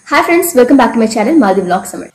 hi friends welcome back to my channel Mathi vlogs Tamil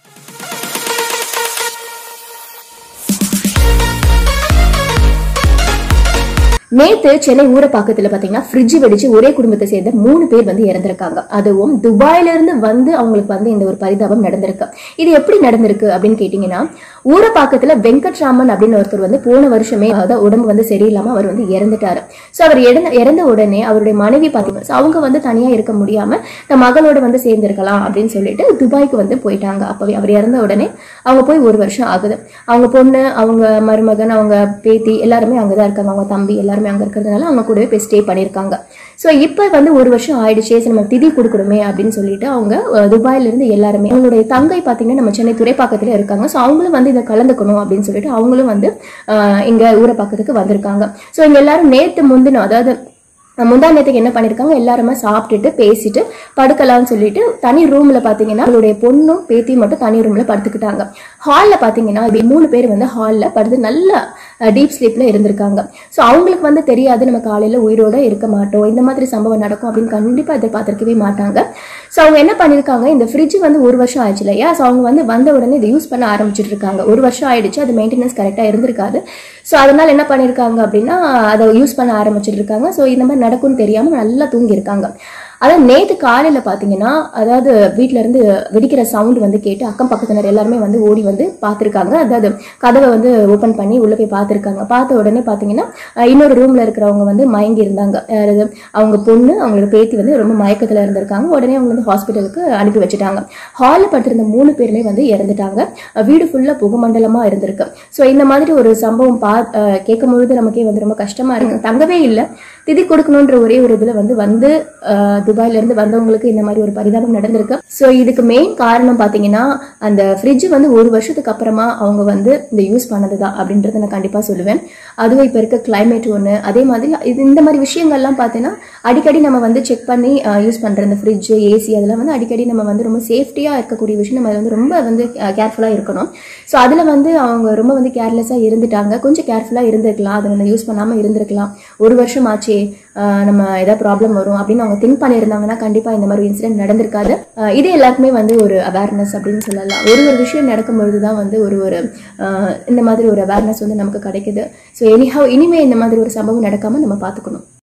நேத்து சென்னை ஊரப்பாக்கத்துல பாத்தீங்கன்னா fridge வெடிச்சு ஒரே குடும்பத்தை சேர்ந்த மூணு பேர் வந்து இறந்திருக்காங்க அதுவும் துபாயில இருந்து வந்து அவங்களுக்கு வந்து இந்த ஒரு பரிதாபம் நடந்திருக்கு இது எப்படி நடந்திருக்கு அப்படின்னு கேட்டீங்கன்னா ஊரப்பாக்கத்துல வெங்கட்ராமன் அப்படின்னு ஒருத்தர் வந்து போன வருஷமே அதாவது உடம்பு வந்து சரியில்லாம அவர் வந்து இறந்துட்டாரு சோ அவர் இறந்த இறந்த உடனே அவருடைய மனைவி பாத்தீங்கன்னா so அவங்க வந்து தனியா இருக்க முடியாம தன் மகளோட வந்து சேர்ந்திருக்கலாம் அப்படின்னு சொல்லிட்டு துபாய்க்கு வந்து போயிட்டாங்க அப்பவே அவர் இறந்த உடனே அவங்க போய் ஒரு வருஷம் ஆகுது அவங்க பொண்ணு அவங்க மருமகன் அவங்க பேத்தி எல்லாருமே அங்கதான் இருக்காங்க அவங்க தம்பி எல்லாருமே அங்க இருக்கிறதுனால அவங்க கூடவே போய் ஸ்டே பண்ணியிருக்காங்க ஸோ இப்போ வந்து ஒரு வருஷம் ஆயிடுச்சு சரி நம்ம திதி கொடுக்கணுமே அப்படின்னு சொல்லிட்டு அவங்க அஹ், துபாயில இருந்து எல்லாருமே அவங்களுடைய தங்கை பார்த்தீங்கன்னா நம்ம சென்னை துறைப்பாக்கத்துல இருக்காங்க ஸோ அவங்களும் வந்து இதை கலந்துக்கணும் அப்படின்னு சொல்லிட்டு அவங்களும் வந்து அஹ், இங்க ஊரப்பாக்கத்துக்கு வந்திருக்காங்க ஸோ இங்க எல்லாரும் நேத்து முந்தின அதாவது முந்தா நேரத்துக்கு என்ன பண்ணிருக்காங்க எல்லாருமே சாப்பிட்டுட்டு பேசிட்டு படுக்கலாம்னு சொல்லிட்டு தனி ரூம்ல பாத்தீங்கன்னா அவளுடைய பொண்ணும் பேத்தியும் மட்டும் தனி ரூம்ல படுத்துக்கிட்டாங்க ஹால்ல பாத்தீங்கன்னா இப்படி மூணு பேர் வந்து ஹால்ல படுத்து நல்ல டீப் ஸ்லீப்ல இருந்திருக்காங்க ஸோ அவங்களுக்கு வந்து தெரியாது நம்ம காலையில உயிரோட இருக்க மாட்டோம் இந்த மாதிரி சம்பவம் நடக்கும் அப்படின்னு கண்டிப்பா எதிர்பார்த்திருக்கவே மாட்டாங்க ஸோ அவங்க என்ன பண்ணிருக்காங்க இந்த ஃப்ரிட்ஜ் வந்து ஒரு வருஷம் ஆயிடுச்சு இல்லையா ஸோ அவங்க வந்து வந்த உடனே இதை யூஸ் பண்ண ஆரம்பிச்சிட்டு இருக்காங்க ஒரு வருஷம் ஆயிடுச்சு அது மெயின்டெனன்ஸ் கரெக்டா இருந்திருக்காது ஸோ அதனால என்ன பண்ணிருக்காங்க அப்படின்னா அதை யூஸ் பண்ண ஆரம்பிச்சிட்டு இருக்காங்க ஸோ இந்த மாதிரி நடக்கும்னு தெரியாம நல்லா தூங்கி இருக்காங்க அதாவது நேத்து காலையில பாத்தீங்கன்னா அதாவது வீட்ல இருந்து வெடிக்கிற சவுண்ட் வந்து கேட்டு அக்கம் பக்கத்தினர் எல்லாருமே வந்து ஓடி வந்து பார்த்திருக்காங்க அதாவது கதவை வந்து ஓபன் பண்ணி உள்ள போய் பார்த்திருக்காங்க பார்த்த உடனே பாத்தீங்கன்னா அஹ், இன்னொரு ரூம்ல இருக்கிறவங்க வந்து மயங்கி இருந்தாங்க அதாவது அவங்க பொண்ணு அவங்களோட பேத்தி வந்து ரொம்ப மயக்கத்துல இருந்திருக்காங்க உடனே அவங்க வந்து ஹாஸ்பிட்டலுக்கு அனுப்பி வச்சுட்டாங்க ஹாலில் படுத்திருந்த மூணு பேருமே வந்து இறந்துட்டாங்க அஹ், வீடு ஃபுல்லா புகமண்டலமா இருந்திருக்கு ஸோ இந்த மாதிரி ஒரு சம்பவம் பா அஹ், கேட்கும் பொழுது நமக்கே வந்து ரொம்ப கஷ்டமா இருக்கு தங்கவே இல்லை திதி கொடுக்கணுன்ற ஒரே ஒரு இதுல வந்து வந்து அஹ், துபாயில இருந்து வந்தவங்களுக்கு இந்த மாதிரி ஒரு பரிதாபம் நடந்திருக்கு ஸோ இதுக்கு மெயின் காரணம் பாத்தீங்கன்னா அந்த ஃப்ரிட்ஜ் வந்து ஒரு வருஷத்துக்கு அப்புறமா அவங்க வந்து இந்த யூஸ் பண்ணதுதான் அப்படின்றத நான் கண்டிப்பா சொல்லுவேன் அதுவும் இப்ப இருக்க கிளைமேட் ஒன்று அதே மாதிரி இது இந்த மாதிரி விஷயங்கள்லாம் பார்த்தீங்கன்னா அடிக்கடி நம்ம வந்து செக் பண்ணி யூஸ் பண்ற இந்த ஃப்ரிட்ஜ் ஏசி அதெல்லாம் வந்து அடிக்கடி நம்ம வந்து ரொம்ப சேஃப்டியா இருக்கக்கூடிய விஷயம் நம்ம வந்து ரொம்ப வந்து கேர்ஃபுல்லா இருக்கணும் ஸோ அதுல வந்து அவங்க ரொம்ப வந்து கேர்லெஸ்ஸா இருந்துட்டாங்க கொஞ்சம் கேர்ஃபுல்லா இருந்திருக்கலாம் அதை நம்ம யூஸ் பண்ணாம இருந்திருக்கலாம் ஒரு வருஷம் ஆச்சே ஆஹ் நம்ம ஏதாவது ப்ராப்ளம் வரும் அப்படின்னு அவங்க திங்க் பண்ணியிருந்தாங்கன்னா கண்டிப்பா இந்த மாதிரி இன்சிடென்ட் நடந்திருக்காது ஆஹ் இது எல்லாருக்குமே வந்து ஒரு அவேர்னஸ் அப்படின்னு சொல்லலாம் ஒரு ஒரு விஷயம் நடக்கும் பொழுது தான் வந்து ஒரு ஒரு ஆஹ் இந்த மாதிரி ஒரு அவேர்னஸ் வந்து நமக்கு கிடைக்குது ஸோ எனிஹவ் இனிமே இந்த மாதிரி ஒரு சம்பவம் நடக்காம நம்ம பார்த்துக்கணும்